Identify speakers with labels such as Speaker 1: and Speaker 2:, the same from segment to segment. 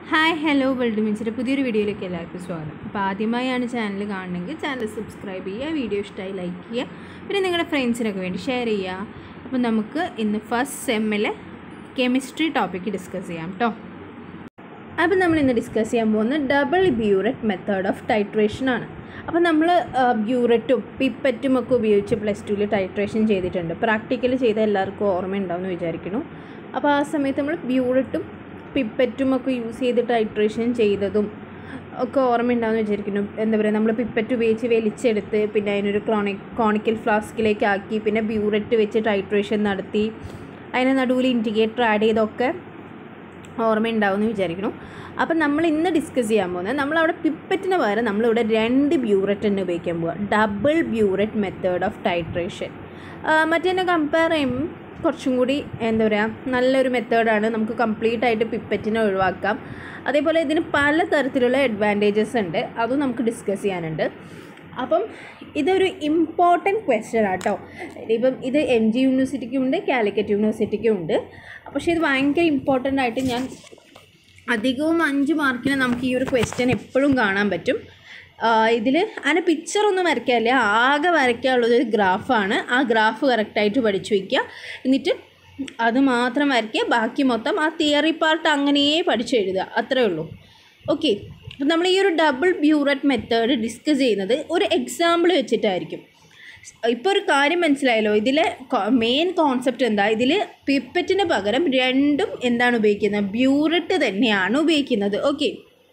Speaker 1: hi hello world മീൻസിൻ്റെ പുതിയൊരു വീഡിയോയിലേക്ക് എല്ലാവർക്കും സ്വാഗതം അപ്പോൾ ആദ്യമായാണ് ചാനൽ കാണണമെങ്കിൽ ചാനൽ സബ്സ്ക്രൈബ് ചെയ്യുക വീഡിയോ ഇഷ്ടമായി ലൈക്ക് ചെയ്യുക പിന്നെ നിങ്ങളുടെ ഫ്രണ്ട്സിനൊക്കെ വേണ്ടി ഷെയർ ചെയ്യുക അപ്പോൾ നമുക്ക് ഇന്ന് ഫസ്റ്റ് സെമ്മിലെ കെമിസ്ട്രി ടോപ്പിക്ക് ഡിസ്കസ് ചെയ്യാം കേട്ടോ അപ്പോൾ നമ്മൾ ഇന്ന് ഡിസ്കസ് ചെയ്യാൻ പോകുന്നത് double burette method of titration ആണ് അപ്പോൾ നമ്മൾ ബ്യൂററ്റും പിപ്പറ്റും ഒക്കെ ഉപയോഗിച്ച് പ്ലസ് ടുവിൽ ടൈട്രേഷൻ ചെയ്തിട്ടുണ്ട് പ്രാക്ടിക്കൽ ചെയ്ത എല്ലാവർക്കും ഓർമ്മയുണ്ടാവും എന്ന് വിചാരിക്കുന്നു അപ്പോൾ ആ സമയത്ത് നമ്മൾ ബ്യൂററ്റും പിപ്പറ്റും ഒക്കെ യൂസ് ചെയ്ത് ടൈട്രേഷൻ ചെയ്തതും ഒക്കെ ഓർമ്മയുണ്ടാവുമെന്ന് വിചാരിക്കുന്നു എന്താ പറയുക നമ്മൾ പിപ്പറ്റ് ഉപയോഗിച്ച് വലിച്ചെടുത്ത് പിന്നെ അതിനൊരു ക്രോണി കോണിക്കൽ ഫ്ലാസ്കിലേക്ക് ആക്കി പിന്നെ ബ്യൂററ്റ് വെച്ച് ടൈട്രേഷൻ നടത്തി അതിന് നടുവിൽ ഇൻറ്റിഗേറ്റർ ആഡ് ചെയ്തൊക്കെ ഓർമ്മയുണ്ടാവും എന്ന് വിചാരിക്കുന്നു അപ്പം നമ്മൾ ഇന്ന് ഡിസ്കസ് ചെയ്യാൻ പോകുന്നത് നമ്മളവിടെ പിപ്പറ്റിന് പകരം നമ്മളിവിടെ രണ്ട് ബ്യൂററ്റ് തന്നെ ഉപയോഗിക്കാൻ പോവുക double burette method of titration മറ്റേനെ കമ്പയർ ചെയ്യുമ്പോൾ കുറച്ചും കൂടി എന്താ പറയുക നല്ലൊരു മെത്തേഡാണ് നമുക്ക് കംപ്ലീറ്റ് ആയിട്ട് പിപ്പറ്റിനെ ഒഴിവാക്കാം അതേപോലെ ഇതിന് പല തരത്തിലുള്ള അഡ്വാൻറ്റേജസ് ഉണ്ട് അതും നമുക്ക് ഡിസ്കസ് ചെയ്യാനുണ്ട് അപ്പം ഇതൊരു ഇമ്പോർട്ടൻറ്റ് ക്വസ്റ്റ്യൻ ആട്ടോ ഇപ്പം ഇത് എം ജി യൂണിവേഴ്സിറ്റിക്കും ഉണ്ട് കാലിക്കറ്റ് യൂണിവേഴ്സിറ്റിക്കും ഉണ്ട് പക്ഷേ ഇത് ഭയങ്കര ഇമ്പോർട്ടൻ്റ് ആയിട്ട് ഞാൻ അധികവും അഞ്ച് മാർക്കിന് നമുക്ക് ഈ ഒരു ക്വസ്റ്റ്യൻ എപ്പോഴും കാണാൻ പറ്റും ഇതിൽ അതിന് പിക്ചറൊന്നും വരയ്ക്കാനില്ല ആകെ വരയ്ക്കാനുള്ളത് ഒരു ഗ്രാഫാണ് ആ ഗ്രാഫ് കറക്റ്റായിട്ട് പഠിച്ചു വയ്ക്കുക എന്നിട്ട് അത് മാത്രം വരയ്ക്കുക ബാക്കി മൊത്തം ആ തിയറി പാർട്ട് അങ്ങനെയേ പഠിച്ചെഴുതുക അത്രേ ഉള്ളൂ ഓക്കെ അപ്പം നമ്മൾ ഈ ഒരു ഡബിൾ ബ്യൂററ്റ് മെത്തേഡ് ഡിസ്കസ് ചെയ്യുന്നത് ഒരു എക്സാമ്പിൾ വെച്ചിട്ടായിരിക്കും ഇപ്പോൾ ഒരു കാര്യം മനസ്സിലായല്ലോ ഇതിലെ മെയിൻ കോൺസെപ്റ്റ് എന്താ ഇതിൽ പിപ്പറ്റിന് പകരം രണ്ടും എന്താണ് ഉപയോഗിക്കുന്നത് ബ്യൂററ്റ് തന്നെയാണ് ഉപയോഗിക്കുന്നത് ഓക്കെ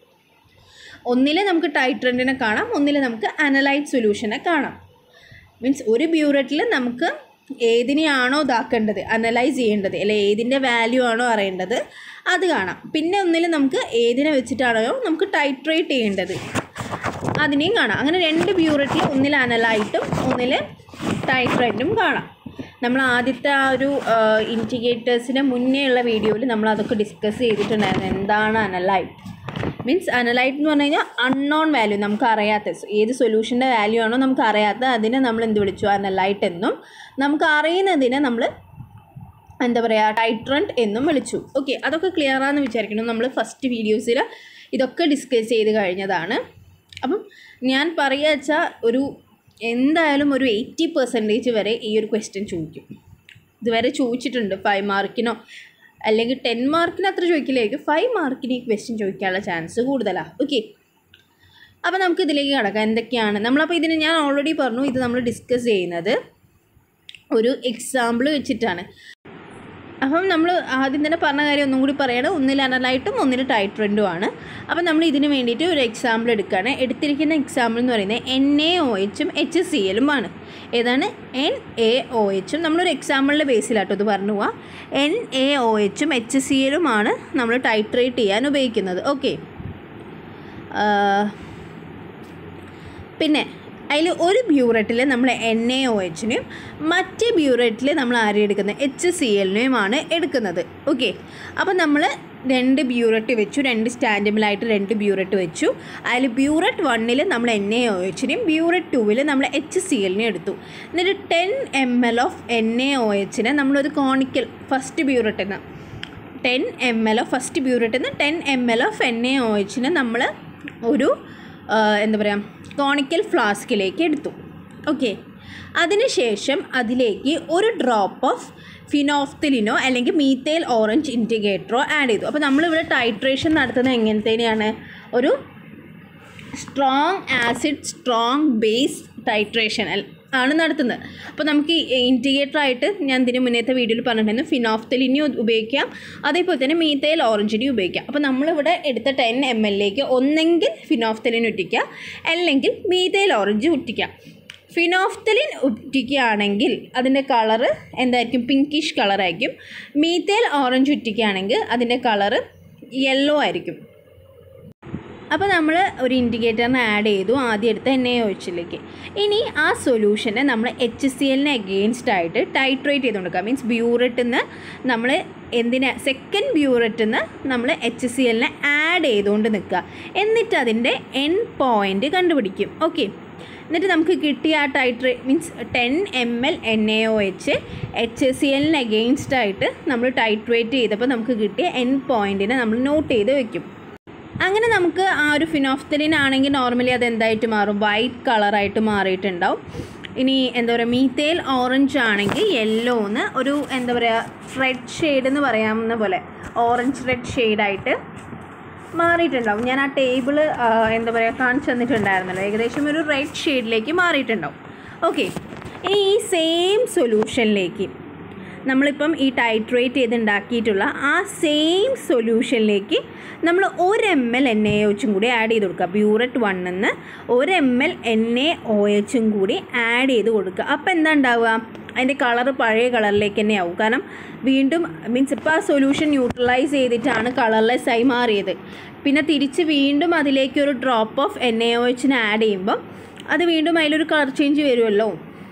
Speaker 1: ഒന്നിൽ നമുക്ക് ടൈട്രൻറ്റിനെ കാണാം ഒന്നിൽ നമുക്ക് അനലൈറ്റ് സൊല്യൂഷനെ കാണാം മീൻസ് ഒരു ബ്യൂററ്റിൽ നമുക്ക് ഏതിനെയാണോ ഇതാക്കേണ്ടത് അനലൈസ് ചെയ്യേണ്ടത് അല്ലെ ഏതിൻ്റെ വാല്യൂ ആണോ അറിയേണ്ടത് അത് കാണാം പിന്നെ ഒന്നിൽ നമുക്ക് ഏതിനെ വെച്ചിട്ടാണോ നമുക്ക് ടൈട്രേറ്റ് ചെയ്യേണ്ടത് അതിനെയും കാണാം അങ്ങനെ രണ്ട് ബ്യൂററ്റിൽ ഒന്നിൽ അനലൈറ്റും ഒന്നിൽ ടൈട്രൈറ്റും കാണാം നമ്മൾ ആദ്യത്തെ ആ ഒരു ഇൻറ്റിഗേറ്റേഴ്സിന് മുന്നേ ഉള്ള വീഡിയോയിൽ നമ്മൾ അതൊക്കെ ഡിസ്കസ് ചെയ്തിട്ടുണ്ടായിരുന്നു എന്താണ് അനലൈറ്റ് മീൻസ് അനലൈറ്റ് എന്ന് പറഞ്ഞു കഴിഞ്ഞാൽ അൺനോൺ വാല്യൂ നമുക്ക് അറിയാത്ത ഏത് സൊല്യൂഷൻ്റെ വാല്യൂ ആണോ നമുക്ക് അറിയാത്ത അതിനെ നമ്മൾ എന്ത് വിളിച്ചു അനലൈറ്റ് എന്നും നമുക്ക് അറിയുന്നതിനെ നമ്മൾ എന്താ പറയുക ടൈട്രൻറ്റ് എന്നും വിളിച്ചു ഓക്കെ അതൊക്കെ ക്ലിയർ ആണെന്ന് വിചാരിക്കുന്നു നമ്മൾ ഫസ്റ്റ് വീഡിയോസിൽ ഇതൊക്കെ ഡിസ്കസ് ചെയ്ത് കഴിഞ്ഞതാണ് അപ്പം ഞാൻ പറയുക വെച്ചാൽ ഒരു എന്തായാലും ഒരു എയ്റ്റി പെർസെൻറ്റേജ് വരെ ഈ ഒരു ക്വസ്റ്റ്യൻ ചോദിക്കും ഇതുവരെ ചോദിച്ചിട്ടുണ്ട് ഫൈവ് മാർക്കിനോ അല്ലെങ്കിൽ ടെൻ മാർക്കിന് അത്ര ചോദിക്കില്ലായിരിക്കും ഫൈവ് മാർക്കിന് ഈ ക്വസ്റ്റ്യൻ ചോദിക്കാനുള്ള ചാൻസ് കൂടുതലാണ് ഓക്കെ അപ്പോൾ നമുക്ക് ഇതിലേക്ക് കിടക്കാം എന്തൊക്കെയാണ് നമ്മളപ്പോൾ ഇതിന് ഞാൻ ഓൾറെഡി പറഞ്ഞു ഇത് നമ്മൾ ഡിസ്കസ് ചെയ്യുന്നത് ഒരു എക്സാമ്പിൾ വെച്ചിട്ടാണ് അപ്പം നമ്മൾ ആദ്യം തന്നെ പറഞ്ഞ കാര്യം ഒന്നും കൂടി പറയുകയാണ് ഒന്നിൽ അനലൈറ്റും ഒന്നിൽ ടൈട്രൻറ്റും ആണ് അപ്പം നമ്മൾ ഇതിന് വേണ്ടിയിട്ട് ഒരു എക്സാമ്പിൾ എടുക്കുകയാണ് എടുത്തിരിക്കുന്ന എക്സാമ്പിൾ എന്ന് പറയുന്നത് എൻ എ ഒ എച്ചും എച്ച് സി എല്ലും ആണ് ഏതാണ് എൻ എ ഒ എച്ചും നമ്മളൊരു എക്സാമ്പിളിൻ്റെ ബേസിലാട്ടോ ഇത് പറഞ്ഞു പോവാം എൻ എ ഒ എച്ചും എച്ച് സി എല്ലുമാണ് നമ്മൾ ടൈട്രേറ്റ് ചെയ്യാൻ ഉപയോഗിക്കുന്നത് ഓക്കെ പിന്നെ അതിൽ ഒരു ബ്യൂററ്റിൽ നമ്മൾ എൻ എ ഒ എച്ചിനെയും മറ്റേ ബ്യൂററ്റിൽ നമ്മൾ ആരെ എടുക്കുന്നത് എച്ച് സി എല്ലിനെയുമാണ് എടുക്കുന്നത് ഓക്കെ അപ്പോൾ നമ്മൾ രണ്ട് ബ്യൂററ്റ് വെച്ചു രണ്ട് സ്റ്റാൻഡബിളായിട്ട് രണ്ട് ബ്യൂററ്റ് വെച്ചു അതിൽ ബ്യൂററ്റ് വണ്ണിൽ നമ്മൾ എൻ എ ഒ എച്ചിനെയും ബ്യൂററ്റ് ടൂവിൽ നമ്മൾ എച്ച് സി എല്ലിനെയും എടുത്തു എന്നിട്ട് ten M L of N A O എച്ചിനെ നമ്മളൊരു കോണിക്കൽ ഫസ്റ്റ് ബ്യൂററ്റിൽ നിന്ന് ten M L of first ബ്യൂററ്റിൽ നിന്ന് ten M L of N A O എച്ചിനെ നമ്മൾ ഒരു എന്താ പറയുക കോണിക്കൽ ഫ്ലാസ്കിലേക്ക് എടുത്തു ഓക്കെ അതിനുശേഷം അതിലേക്ക് ഒരു ഡ്രോപ്പ് ഓഫ് ഫിനോഫ്തലിനോ അല്ലെങ്കിൽ മീത്തേൽ ഓറഞ്ച് ഇൻറ്റിഗേറ്ററോ ആഡ് ചെയ്തു അപ്പോൾ നമ്മളിവിടെ ടൈട്രേഷൻ നടത്തുന്നത് എങ്ങനത്തേനെയാണ് ഒരു strong acid strong base titration ആണ് നടത്തുന്നത് അപ്പോൾ നമുക്ക് ഇൻറ്റിഗേറ്റർ ആയിട്ട് ഞാൻ ഇതിന് മുന്നേത്തെ വീഡിയോയിൽ പറഞ്ഞിട്ടുണ്ടായിരുന്നു ഫിനോഫ്തലിനെ ഉപയോഗിക്കാം അതേപോലെ തന്നെ മീത്തയിൽ ഓറഞ്ചിനെ ഉപയോഗിക്കാം അപ്പോൾ നമ്മളിവിടെ എടുത്ത ടെൻ എം എല്ലിലേക്ക് ഒന്നെങ്കിൽ ഫിനോഫ്തലിൻ ഉറ്റിക്കുക അല്ലെങ്കിൽ മീത്തയിൽ ഓറഞ്ച് ഉറ്റിക്കുക ഫിനോഫ്തലിൻ ഉറ്റിക്കുകയാണെങ്കിൽ അതിൻ്റെ കളറ് എന്തായിരിക്കും പിങ്കിഷ് കളറായിരിക്കും മീത്തേൽ ഓറഞ്ച് ഉറ്റിക്കുകയാണെങ്കിൽ അതിൻ്റെ കളറ് യെല്ലോ ആയിരിക്കും അപ്പോൾ നമ്മൾ ഒരു ഇൻഡിക്കേറ്ററിനെ ആഡ് ചെയ്തു ആദ്യം എടുത്ത എൻ എ ഒഴിച്ചിലേക്ക് ഇനി ആ സൊല്യൂഷനെ നമ്മൾ എച്ച് സി എല്ലിന് എഗെയിൻസ്റ്റ് ആയിട്ട് ടൈട്രേറ്റ് ചെയ്ത് കൊടുക്കുക മീൻസ് ബ്യൂററ്റിൽ നിന്ന് നമ്മൾ എന്തിനാ സെക്കൻഡ് ബ്യൂററ്റിൽ നിന്ന് നമ്മൾ എച്ച് സി എല്ലിനെ ആഡ് ചെയ്തുകൊണ്ട് നിൽക്കുക എന്നിട്ട് അതിൻ്റെ എൻ പോയിൻ്റ് കണ്ടുപിടിക്കും ഓക്കെ എന്നിട്ട് നമുക്ക് കിട്ടിയ ആ titre means ten M L N A O H H C എല്ലിന് എഗെയിൻസ്റ്റ് ആയിട്ട് നമ്മൾ ടൈട്രേറ്റ് ചെയ്തപ്പോൾ നമുക്ക് കിട്ടിയ എൻ പോയിൻറ്റിനെ നമ്മൾ നോട്ട് ചെയ്ത് വെക്കും അങ്ങനെ നമുക്ക് ആ ഒരു ഫിനോഫ്തലിൻ ആണെങ്കിൽ നോർമലി അത് എന്തായിട്ട് മാറും വൈറ്റ് കളറായിട്ട് മാറിയിട്ടുണ്ടാവും ഇനി എന്താ പറയുക മീത്തേൽ ഓറഞ്ച് ആണെങ്കിൽ യെല്ലോന്ന് ഒരു എന്താ പറയുക റെഡ് ഷെയ്ഡ് എന്ന് പറയാവുന്ന പോലെ ഓറഞ്ച് റെഡ് ഷെയ്ഡായിട്ട് മാറിയിട്ടുണ്ടാവും ഞാൻ ആ ടേബിൾ എന്താ പറയുക കാണിച്ചു തന്നിട്ടുണ്ടായിരുന്നല്ലോ ഏകദേശം ഒരു റെഡ് ഷെയ്ഡിലേക്ക് മാറിയിട്ടുണ്ടാവും ഓക്കെ ഇനി ഈ സെയിം സൊല്യൂഷനിലേക്ക് നമ്മളിപ്പം ഈ ടൈട്രേറ്റ് ചെയ്ത് ഉണ്ടാക്കിയിട്ടുള്ള ആ സെയിം സൊല്യൂഷനിലേക്ക് നമ്മൾ ഒരു എം എൽ എൻ എ ഒച്ചും കൂടി ആഡ് ചെയ്ത് കൊടുക്കുക ബ്യൂററ്റ് വണ്ണെന്ന് ഒരു M L N A O എച്ചും കൂടി ആഡ് ചെയ്ത് കൊടുക്കുക അപ്പോൾ എന്താ ഉണ്ടാവുക അതിൻ്റെ കളർ പഴയ കളറിലേക്ക് തന്നെ ആവും കാരണം വീണ്ടും മീൻസ് ഇപ്പോൾ ആ സൊല്യൂഷൻ ന്യൂട്രലൈസ് ചെയ്തിട്ടാണ് കളർലെസ് ആയി മാറിയത് പിന്നെ തിരിച്ച് വീണ്ടും അതിലേക്ക് ഒരു drop of N A O എച്ചിന് ആഡ് ചെയ്യുമ്പം അത് വീണ്ടും അതിലൊരു കളർ ചേഞ്ച് വരുമല്ലോ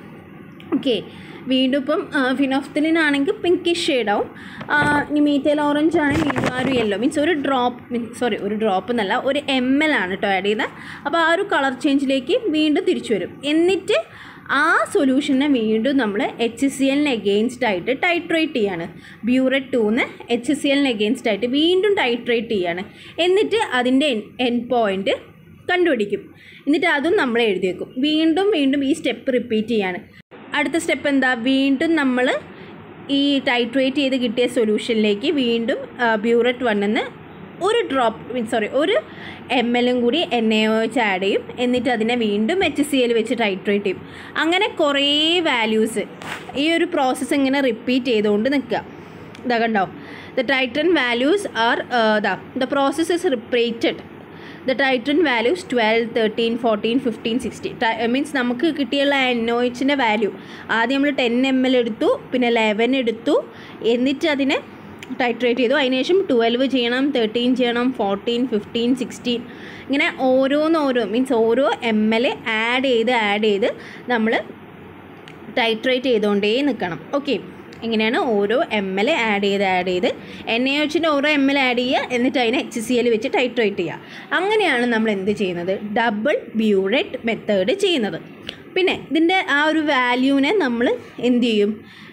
Speaker 1: ഓക്കെ വീണ്ടും ഇപ്പം ഫിനോഫ്തലിൻ ആണെങ്കിൽ പിങ്കിഷ് ഷെയ്ഡാവും ഇനി മീത്തേൽ ഓറഞ്ച് ആണെങ്കിൽ വീണ്ടും ആ ഒരു യെല്ലോ മീൻസ് ഒരു ഡ്രോപ്പ് മീൻ സോറി ഒരു ഡ്രോപ്പ് എന്നല്ല ഒരു എം എൽ ആണ് കേട്ടോ ആഡ് ചെയ്തത് അപ്പോൾ ആ ഒരു കളർ ചേഞ്ചിലേക്ക് വീണ്ടും തിരിച്ചു വരും എന്നിട്ട് ആ സൊല്യൂഷനെ വീണ്ടും നമ്മൾ എച്ച് സി എല്ലിന് എഗെയിൻസ്റ്റ് ആയിട്ട് ടൈട്രേറ്റ് ചെയ്യാണ് ബ്യൂററ്റ് ടൂന്ന് എച്ച് സി എല്ലിന് എഗെയിൻസ്റ്റ് ആയിട്ട് വീണ്ടും ടൈട്രേറ്റ് ചെയ്യാണ് എന്നിട്ട് അതിൻ്റെ എൻ പോയിൻറ്റ് കണ്ടുപിടിക്കും എന്നിട്ട് അതും നമ്മൾ എഴുതി വെക്കും വീണ്ടും വീണ്ടും ഈ സ്റ്റെപ്പ് റിപ്പീറ്റ് ചെയ്യാണ് അടുത്ത സ്റ്റെപ്പ് എന്താ വീണ്ടും നമ്മൾ ഈ ടൈട്രേറ്റ് ചെയ്ത് കിട്ടിയ സൊല്യൂഷനിലേക്ക് വീണ്ടും ബ്യൂററ്റ് വണ്ണെന്ന് ഒരു ഡ്രോപ്പ് മീൻ സോറി ഒരു എം എല്ലും കൂടി എൻ എ വെച്ച് ആഡ് ചെയ്യും എന്നിട്ട് അതിനെ വീണ്ടും എച്ച് സി എൽ വെച്ച് ടൈട്രേറ്റ് ചെയ്യും അങ്ങനെ കുറേ വാല്യൂസ് ഈ ഒരു പ്രോസസ്സ് ഇങ്ങനെ റിപ്പീറ്റ് ചെയ്തുകൊണ്ട് നിൽക്കുക ഇതാ കണ്ടോ the titre values are the the process is repeated the titre values twelve thirteen fourteen fifteen sixteen means നമുക്ക് കിട്ടിയുള്ള എൻ ഒ എച്ചിൻ്റെ വാല്യൂ ആദ്യം നമ്മൾ ടെൻ എം എൽ എടുത്തു പിന്നെ ലെവൻ എടുത്തു എന്നിട്ട് അതിനെ ടൈട്രേറ്റ് ചെയ്തു അതിനുശേഷം ട്വൽവ് ചെയ്യണം തേർട്ടീൻ ചെയ്യണം ഫോർട്ടീൻ ഫിഫ്റ്റീൻ സിക്സ്റ്റീൻ ഇങ്ങനെ ഓരോന്നോരോ മീൻസ് ഓരോ എം എൽ ആഡ് ചെയ്ത് ആഡ് ചെയ്ത് നമ്മൾ ടൈട്രേറ്റ് ചെയ്തുകൊണ്ടേ നിൽക്കണം ഓക്കെ ഇങ്ങനെയാണ് ഓരോ എം എൽ ആഡ് ചെയ്ത് ആഡ് ചെയ്ത് എൻ എ എച്ചിൻ്റെ ഓരോ എം എൽ ആഡ് ചെയ്യുക എന്നിട്ട് അതിനെ എച്ച് സി എൽ വെച്ച് ടൈട്രേറ്റ് ചെയ്യുക അങ്ങനെയാണ് നമ്മൾ എന്ത് ചെയ്യുന്നത് ഡബിൾ ബ്യൂറേറ്റ് മെത്തേഡ് ചെയ്യുന്നത് പിന്നെ ഇതിൻ്റെ ആ ഒരു വാല്യൂവിനെ നമ്മൾ എന്ത് ചെയ്യും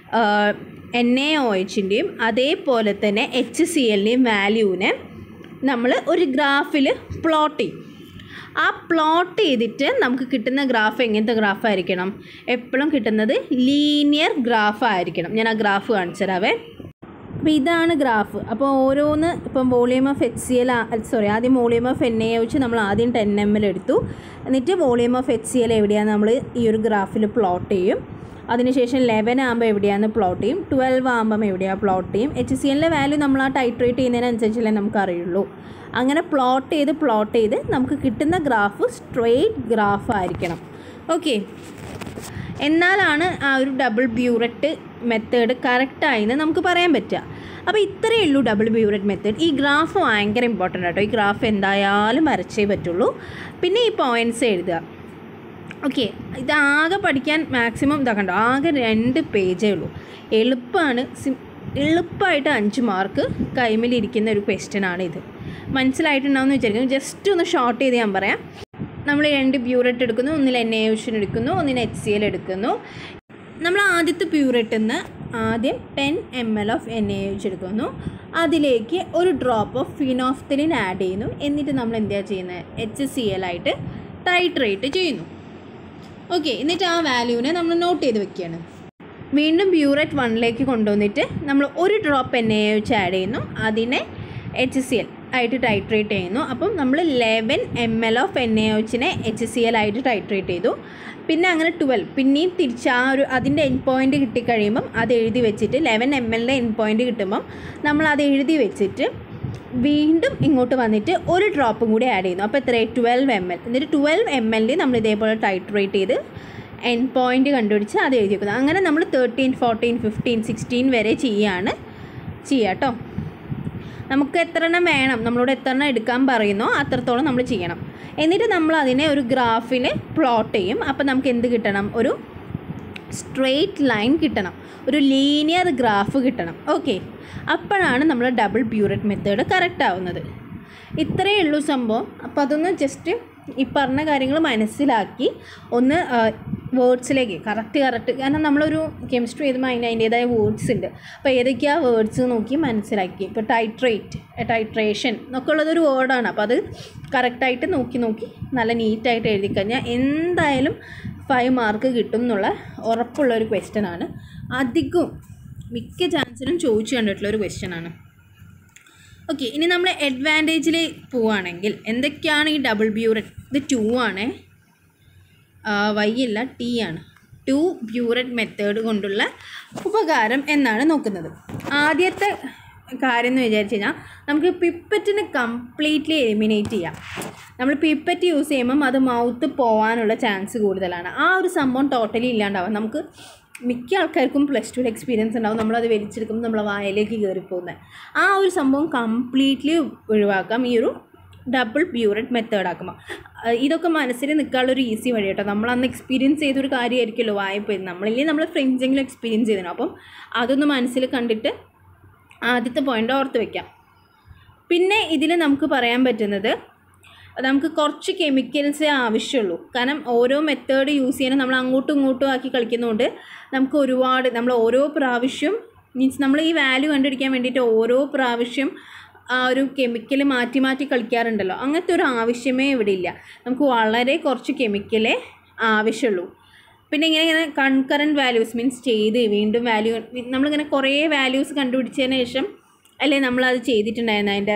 Speaker 1: എൻ എ ഒ എച്ചിൻ്റെയും അതേപോലെ തന്നെ എച്ച് സി എല്ലിൻ്റെയും വാല്യൂവിനെ നമ്മൾ ഒരു ഗ്രാഫിൽ പ്ലോട്ട് ചെയ്യും ആ പ്ലോട്ട് ചെയ്തിട്ട് നമുക്ക് കിട്ടുന്ന ഗ്രാഫ് എങ്ങനത്തെ ഗ്രാഫ് ആയിരിക്കണം എപ്പോഴും കിട്ടുന്നത് ലീനിയർ ഗ്രാഫ് ആയിരിക്കണം ഞാൻ ആ ഗ്രാഫ് കാണിച്ചു തരാവേ അപ്പോൾ ഇതാണ് ഗ്രാഫ് അപ്പോൾ ഓരോന്ന് ഇപ്പം volume of H C L sorry ആദ്യം വോളിയം ഓഫ് എൻ എ വെച്ച് നമ്മൾ ആദ്യം ടെൻ എം എൽ എടുത്തു എന്നിട്ട് volume of H C L എവിടെയാണ് നമ്മൾ ഈ ഒരു ഗ്രാഫിൽ പ്ലോട്ട് ചെയ്യും അതിനുശേഷം ലെവൻ ആകുമ്പോൾ എവിടെയാണ് പ്ലോട്ട് ചെയ്യും ട്വൽവ് ആകുമ്പം എവിടെയാണ് പ്ലോട്ട് ചെയ്യും എച്ച് സി എല്ലിൻ്റെ വാല്യൂ നമ്മൾ ആ ടൈട്രേറ്റ് ചെയ്യുന്നതിനനുസരിച്ചല്ലേ നമുക്ക് അറിയുള്ളൂ അങ്ങനെ പ്ലോട്ട് ചെയ്ത് പ്ലോട്ട് ചെയ്ത് നമുക്ക് കിട്ടുന്ന ഗ്രാഫ് സ്ട്രെയിറ്റ് ഗ്രാഫ് ആയിരിക്കണം ഓക്കെ എന്നാലാണ് ആ ഒരു ഡബിൾ ബ്യൂററ്റ് മെത്തേഡ് കറക്റ്റായെന്ന് നമുക്ക് പറയാൻ പറ്റുക അപ്പോൾ ഇത്രയേ ഉള്ളൂ ഡബിൾ ബ്യൂററ്റ് മെത്തേഡ് ഈ ഗ്രാഫ് ഭയങ്കര ഇമ്പോർട്ടൻ്റ് ആട്ടോ ഈ ഗ്രാഫ് എന്തായാലും വരച്ചേ പറ്റുള്ളൂ പിന്നെ ഈ പോയിൻറ്റ്സ് എഴുതുക ഓക്കെ ഇതാകെ പഠിക്കാൻ മാക്സിമം ഇതാക്കണ്ട ആകെ രണ്ട് പേജേ ഉള്ളൂ എളുപ്പമാണ് സിം എളുപ്പമായിട്ട് അഞ്ച് മാർക്ക് കൈമിലിരിക്കുന്ന ഒരു ക്വസ്റ്റ്യൻ ആണ് ഇത് മനസ്സിലായിട്ടുണ്ടാവുമെന്ന് വിചാരിക്കുന്നു ജസ്റ്റ് ഒന്ന് ഷോർട്ട് ചെയ്ത് ഞാൻ പറയാം നമ്മൾ രണ്ട് പ്യൂററ്റ് എടുക്കുന്നു ഒന്നിൽ എൻ എ ഓഷൻ എടുക്കുന്നു ഒന്നിന് എച്ച് സി എൽ എടുക്കുന്നു നമ്മൾ ആദ്യത്തെ പ്യൂററ്റിൽ നിന്ന് ആദ്യം ten M L of N A H എടുക്കുന്നു അതിലേക്ക് ഒരു ഡ്രോപ്പ് ഓഫ് ഫിനോഫ്തലിൻ ആഡ് ചെയ്യുന്നു എന്നിട്ട് നമ്മൾ എന്താ ചെയ്യുന്നത് എച്ച് സി എൽ ആയിട്ട് ടൈട്രേറ്റ് ചെയ്യുന്നു ഓക്കെ എന്നിട്ട് ആ വാല്യൂവിനെ നമ്മൾ നോട്ട് ചെയ്ത് വെക്കുകയാണ് വീണ്ടും പ്യൂററ്റ് വണ്ണിലേക്ക് കൊണ്ടുവന്നിട്ട് നമ്മൾ ഒരു ഡ്രോപ്പ് എൻ എ വെച്ച് ആഡ് ചെയ്യുന്നു അതിനെ എച്ച് സി എൽ ആയിട്ട് ടൈട്രേറ്റ് ചെയ്യുന്നു അപ്പം നമ്മൾ eleven M L of N A എച്ചിനെ എച്ച് സി എൽ ആയിട്ട് ടൈട്രേറ്റ് ചെയ്തു പിന്നെ അങ്ങനെ ട്വൽവ് പിന്നെയും തിരിച്ച് ആ ഒരു അതിൻ്റെ എൻ പോയിൻ്റ് കിട്ടിക്കഴിയുമ്പം അത് എഴുതി വെച്ചിട്ട് ലെവൻ എം എല്ലിൻ്റെ എൻ പോയിൻ്റ് കിട്ടുമ്പം നമ്മൾ അത് എഴുതി വെച്ചിട്ട് വീണ്ടും ഇങ്ങോട്ട് വന്നിട്ട് ഒരു ഡ്രോപ്പും കൂടി ആഡ് ചെയ്യുന്നു അപ്പോൾ എത്ര ട്വൽവ് എം എൽ എന്നിട്ട് ട്വൽവ് എം എല്ലിൽ നമ്മൾ ഇതേപോലെ ടൈട്രേറ്റ് ചെയ്ത് എൻ പോയിൻ്റ് കണ്ടുപിടിച്ച് അത് എഴുതി വെക്കുന്നത് അങ്ങനെ നമ്മൾ തേർട്ടീൻ ഫോർട്ടീൻ ഫിഫ്റ്റീൻ സിക്സ്റ്റീൻ വരെ ചെയ്യാണ് ചെയ്യുക കേട്ടോ നമുക്ക് എത്ര എണ്ണം വേണം നമ്മളോട് എത്ര എണ്ണം എടുക്കാൻ പറയുന്നോ അത്രത്തോളം നമ്മൾ ചെയ്യണം എന്നിട്ട് നമ്മൾ അതിനെ ഒരു ഗ്രാഫിൽ പ്ലോട്ട് ചെയ്യും അപ്പോൾ നമുക്ക് എന്ത് കിട്ടണം ഒരു സ്ട്രെയിറ്റ് ലൈൻ കിട്ടണം ഒരു ലീനിയർ ഗ്രാഫ് കിട്ടണം ഓക്കെ അപ്പോഴാണ് നമ്മൾ ഡബിൾ ബ്യൂററ്റ് മെത്തേഡ് കറക്റ്റ് ആവുന്നത് ഇത്രയേ ഉള്ളൂ സംഭവം അപ്പോൾ അതൊന്ന് ജസ്റ്റ് ഈ പറഞ്ഞ കാര്യങ്ങൾ മനസ്സിലാക്കി ഒന്ന് വേർഡ്സിലേക്ക് കറക്റ്റ് കറക്റ്റ് കാരണം നമ്മളൊരു കെമിസ്ട്രി എഴുതുമ്പോൾ അതിന് അതിൻ്റേതായ വേർഡ്സ് ഉണ്ട് അപ്പോൾ ഏതൊക്കെയാണ് വേർഡ്സ് നോക്കി മനസ്സിലാക്കി ഇപ്പോൾ ടൈട്രേറ്റ് ടൈട്രേഷൻ എന്നൊക്കെ ഉള്ളതൊരു വേർഡാണ് അപ്പോൾ അത് കറക്റ്റായിട്ട് നോക്കി നോക്കി നല്ല നീറ്റായിട്ട് എഴുതി കഴിഞ്ഞാൽ എന്തായാലും ഫൈവ് മാർക്ക് കിട്ടും എന്നുള്ള ഉറപ്പുള്ള ഒരു ക്വസ്റ്റ്യൻ ആണ് അധികവും മിക്ക ചാൻസിലും ചോദിച്ചു കണ്ടിട്ടുള്ള ഒരു ക്വസ്റ്റ്യൻ ആണ് ഓക്കെ ഇനി നമ്മൾ അഡ്വാൻറ്റേജിൽ പോവുകയാണെങ്കിൽ എന്തൊക്കെയാണ് ഈ ഡബിൾ ബ്യൂററ്റ് ഇത് ടു ആണേ വൈ അല്ല ടി ആണ് ടു ബ്യൂററ്റ് മെത്തേഡ് കൊണ്ടുള്ള ഉപകാരം എന്നാണ് നോക്കുന്നത് ആദ്യത്തെ കാര്യം എന്ന് വിചാരിച്ചു കഴിഞ്ഞാൽ നമുക്ക് പിപ്പറ്റിനെ കംപ്ലീറ്റ്ലി എലിമിനേറ്റ് ചെയ്യാം നമ്മൾ പിപ്പറ്റ് യൂസ് ചെയ്യുമ്പം അത് മൗത്ത് പോകാനുള്ള ചാൻസ് കൂടുതലാണ് ആ ഒരു സംഭവം ടോട്ടലി ഇല്ലാണ്ടാവും നമുക്ക് മിക്ക ആൾക്കാർക്കും പ്ലസ് ടുവിൽ എക്സ്പീരിയൻസ് ഉണ്ടാവും നമ്മളത് വലിച്ചെടുക്കുമ്പോൾ നമ്മളെ വായയിലേക്ക് കയറിപ്പോകുന്നത് ആ ഒരു സംഭവം കംപ്ലീറ്റ്ലി ഒഴിവാക്കാം ഈ ഒരു ഡബിൾ ബ്യൂററ്റ് മെത്തേഡ് ആക്കുമ്പോൾ അഹ് ഇതൊക്കെ മനസ്സിൽ നിൽക്കാനുള്ള ഒരു ഈസി വഴി കേട്ടോ നമ്മൾ അന്ന് എക്സ്പീരിയൻസ് ചെയ്തൊരു കാര്യമായിരിക്കുമല്ലോ വായ്പ നമ്മളില്ലേ നമ്മൾ ഫ്രണ്ട്സെങ്കിലും എക്സ്പീരിയൻസ് ചെയ്തിരുന്നു അപ്പം അതൊന്ന് മനസ്സിൽ കണ്ടിട്ട് ആദ്യത്തെ പോയിൻ്റ് ഓർത്ത് വെക്കാം പിന്നെ ഇതിൽ നമുക്ക് പറയാൻ പറ്റുന്നത് നമുക്ക് കുറച്ച് കെമിക്കൽസേ ആവശ്യമുള്ളൂ കാരണം ഓരോ മെത്തേഡ് യൂസ് ചെയ്യാൻ നമ്മൾ അങ്ങോട്ടും ഇങ്ങോട്ടും ആക്കി കളിക്കുന്നതുകൊണ്ട് നമുക്ക് ഒരുപാട് നമ്മൾ ഓരോ പ്രാവശ്യം മീൻസ് നമ്മൾ ഈ വാല്യൂ കണ്ടുപിടിക്കാൻ വേണ്ടിയിട്ട് ഓരോ പ്രാവശ്യം ആ ഒരു കെമിക്കൽ മാറ്റി മാറ്റി കളിക്കാറുണ്ടല്ലോ അങ്ങനത്തെ ഒരു ആവശ്യമേ ഇവിടെ ഇല്ല നമുക്ക് വളരെ കുറച്ച് കെമിക്കലേ ആവശ്യമുള്ളൂ പിന്നെ ഇങ്ങനെ ഇങ്ങനെ കൺകറൻറ്റ് വാല്യൂസ് മീൻസ് ചെയ്ത് വീണ്ടും വാല്യൂ നമ്മളിങ്ങനെ കുറേ വാല്യൂസ് കണ്ടുപിടിച്ചതിന് ശേഷം അല്ലേ നമ്മളത് ചെയ്തിട്ടുണ്ടായിരുന്നു അതിൻ്റെ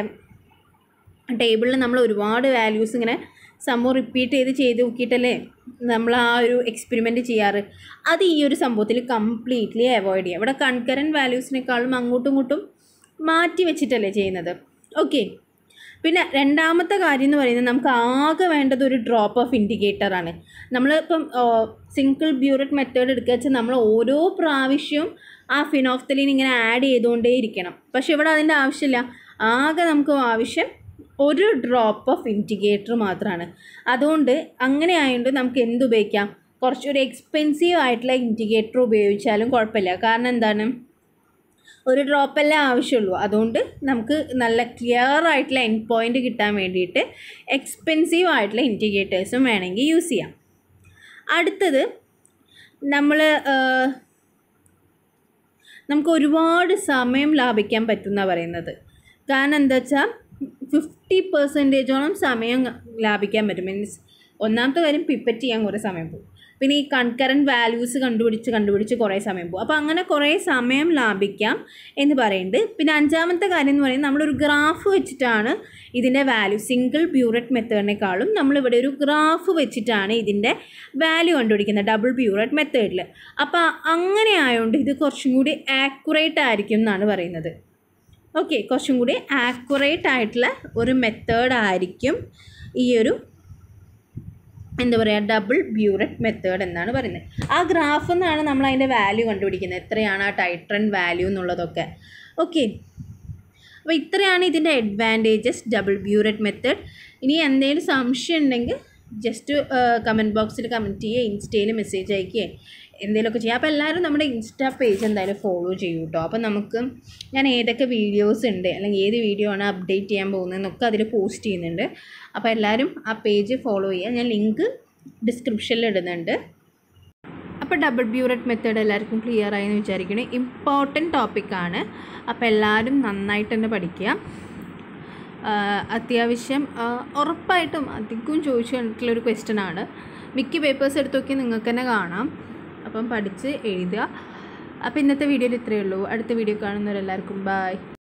Speaker 1: ടേബിളിൽ നമ്മൾ ഒരുപാട് വാല്യൂസ് ഇങ്ങനെ സംഭവം റിപ്പീറ്റ് ചെയ്ത് ചെയ്ത് നോക്കിയിട്ടല്ലേ നമ്മൾ ആ ഒരു എക്സ്പെരിമെൻറ്റ് ചെയ്യാറ് അത് ഈ ഒരു സംഭവത്തിൽ കംപ്ലീറ്റ്ലി അവോയ്ഡ് ചെയ്യുക ഇവിടെ കൺകറൻറ്റ് വാല്യൂസിനേക്കാളും അങ്ങോട്ടും ഇങ്ങോട്ടും മാറ്റി വെച്ചിട്ടല്ലേ ചെയ്യുന്നത് ഓക്കെ പിന്നെ രണ്ടാമത്തെ കാര്യം എന്ന് പറയുന്നത് നമുക്ക് ആകെ വേണ്ടത് ഒരു ഡ്രോപ്പ് ഓഫ് ഇൻഡിക്കേറ്ററാണ് നമ്മൾ ഇപ്പം സിംഗിൾ ബ്യൂററ്റ് മെത്തേഡ് എടുക്കുക വെച്ചാൽ നമ്മൾ ഓരോ പ്രാവശ്യവും ആ ഫിനോഫ്തലിൻ ഇങ്ങനെ ആഡ് ചെയ്തുകൊണ്ടേ ഇരിക്കണം പക്ഷെ ഇവിടെ അതിൻ്റെ ആവശ്യമില്ല ആകെ നമുക്ക് ആവശ്യം ഒരു ഡ്രോപ്പ് ഓഫ് ഇൻഡിക്കേറ്റർ മാത്രമാണ് അതുകൊണ്ട് അങ്ങനെ ആയതുകൊണ്ട് നമുക്ക് എന്ത് ഉപയോഗിക്കാം കുറച്ചൊരു എക്സ്പെൻസീവ് ആയിട്ടുള്ള ഇൻഡിക്കേറ്റർ ഉപയോഗിച്ചാലും കുഴപ്പമില്ല കാരണം എന്താണ് ഒരു ഡ്രോപ്പല്ലേ ആവശ്യമുള്ളൂ അതുകൊണ്ട് നമുക്ക് നല്ല ക്ലിയർ ആയിട്ടുള്ള എൻഡ് പോയിൻ്റ് കിട്ടാൻ വേണ്ടിയിട്ട് എക്സ്പെൻസീവ് ആയിട്ടുള്ള ഇൻഡിക്കേറ്റേഴ്സും വേണമെങ്കിൽ യൂസ് ചെയ്യാം അടുത്തത് നമ്മൾ നമുക്ക് ഒരുപാട് സമയം ലാഭിക്കാൻ പറ്റുന്ന പറയുന്നത് കാരണം എന്താ വെച്ചാൽ ഫിഫ്റ്റി പെർസെൻറ്റേജോളം സമയം ലാഭിക്കാൻ പറ്റും മീൻസ് ഒന്നാമത്തെ കാര്യം പിപ്പറ്റ് ചെയ്യാൻ കുറേ സമയം പോകും പിന്നെ ഈ കൺകറൻറ്റ് വാല്യൂസ് കണ്ടുപിടിച്ച് കണ്ടുപിടിച്ച് കുറേ സമയം പോകും അപ്പോൾ അങ്ങനെ കുറേ സമയം ലാഭിക്കാം എന്ന് പറയുന്നുണ്ട് പിന്നെ അഞ്ചാമത്തെ കാര്യം എന്ന് പറയുന്നത് നമ്മളൊരു ഗ്രാഫ് വെച്ചിട്ടാണ് ഇതിൻ്റെ വാല്യൂ സിംഗിൾ ബ്യൂററ്റ് മെത്തേഡിനേക്കാളും നമ്മളിവിടെ ഒരു ഗ്രാഫ് വെച്ചിട്ടാണ് ഇതിൻ്റെ വാല്യൂ കണ്ടുപിടിക്കുന്നത് ഡബിൾ ബ്യൂററ്റ് മെത്തേഡിൽ അപ്പോൾ അങ്ങനെ ആയതുകൊണ്ട് ഇത് കുറച്ചും കൂടി ആക്യുറേറ്റ് ആയിരിക്കും എന്നാണ് പറയുന്നത് ഓക്കെ കുറച്ചും കൂടി ആക്യുറേറ്റ് ആയിട്ടുള്ള ഒരു മെത്തേഡ് ആയിരിക്കും ഈ ഒരു എന്താ പറയുക ഡബിൾ ബ്യൂററ്റ് മെത്തേഡ് എന്നാണ് പറയുന്നത് ആ ഗ്രാഫ് എന്നാണ് നമ്മൾ അതിൻ്റെ വാല്യൂ കണ്ടുപിടിക്കുന്നത് എത്രയാണ് ആ ടൈട്രൻ വാല്യൂ എന്നുള്ളതൊക്കെ ഓക്കെ അപ്പോൾ ഇത്രയാണ് ഇതിൻ്റെ അഡ്വാൻറ്റേജസ് ഡബിൾ ബ്യൂററ്റ് മെത്തേഡ് ഇനി എന്തെങ്കിലും സംശയം ഉണ്ടെങ്കിൽ ജസ്റ്റ് കമൻറ്റ് ബോക്സിൽ കമൻറ്റ് ചെയ്യുക ഇൻസ്റ്റയിൽ മെസ്സേജ് അയക്കുകയോ എന്തെങ്കിലുമൊക്കെ ചെയ്യുക അപ്പോൾ എല്ലാവരും നമ്മുടെ ഇൻസ്റ്റാ പേജ് എന്തായാലും ഫോളോ ചെയ്യൂ കേട്ടോ അപ്പോൾ നമുക്ക് ഞാൻ ഏതൊക്കെ വീഡിയോസ് ഉണ്ട് അല്ലെങ്കിൽ ഏത് വീഡിയോ ആണ് അപ്ഡേറ്റ് ചെയ്യാൻ പോകുന്നതെന്നൊക്കെ അതിൽ പോസ്റ്റ് ചെയ്യുന്നുണ്ട് അപ്പോൾ എല്ലാവരും ആ പേജ് ഫോളോ ചെയ്യുക ഞാൻ ലിങ്ക് ഡിസ്ക്രിപ്ഷനിൽ ഇടുന്നുണ്ട് അപ്പോൾ ഡബിൾ ബ്യൂററ്റ് മെത്തേഡ് എല്ലാവർക്കും ക്ലിയർ ആയി എന്ന് വിചാരിക്കുന്നു ഇമ്പോർട്ടൻറ്റ് ടോപ്പിക്കാണ് അപ്പോൾ എല്ലാവരും നന്നായിട്ട് തന്നെ പഠിക്കുക ആഹ് അത്യാവശ്യം ആഹ് ഉറപ്പായിട്ടും അധികവും ചോദിച്ചു കണ്ടിട്ടുള്ളൊരു ക്വസ്റ്റ്യൻ ആണ് മിക്ക പേപ്പേഴ്സ് എടുത്ത് നോക്കി നിങ്ങൾക്ക് തന്നെ കാണാം അപ്പം പഠിച്ച് എഴുതുക അപ്പോൾ ഇന്നത്തെ വീഡിയോയിൽ ഇത്രയേ ഉള്ളൂ അടുത്ത വീഡിയോ കാണുന്നവരെല്ലാവർക്കും ബൈ